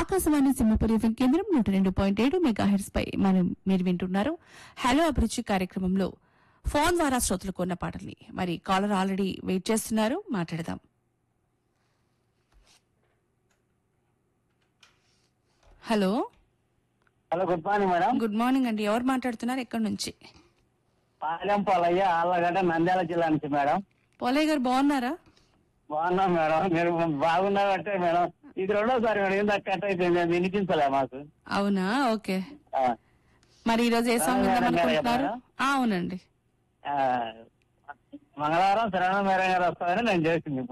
Akashvani Simhapuri FM కేంద్రం నూట రెండు పాయింట్ ఏడు మెగా హెడ్స్ పై మనం మీరు వింటున్నారు హలో అభిరుచి కార్యక్రమంలో ఫోన్ ద్వారా శ్రోతలు కొన్న పాటల్ని మరి కాలర్ ఆల్రెడీ వెయిట్ చేస్తున్నారు మాట్లాడదాం hello hello good morning madam good morning అండి ఎవరు మాట్లాడుతున్నారు ఎక్కడి నుంచి పాలెం పొలయ్య ఆళ్ళగడ్డ నంద్యాల జిల్లా నుంచి మేడం పోలయ్య గారు బాగున్నారా బాగున్నాం మేడం మీరు బాగున్నారంటే మేడం ఇది రెండోసారి మేడం ఏందా కట్ అయిపోయింది అది వినిపించలే మాకు అవునా ఓకే ఆ, మరి ఈ రోజు ఏ సాంగ్ మేడం విందాం గారు అనుకుంటున్నారు చెప్పారా? ఆ, అవునండి ఆ, మంగళవారం శరవణ మేడం గారు వస్తారని నేను చేసింది ఇప్పుడు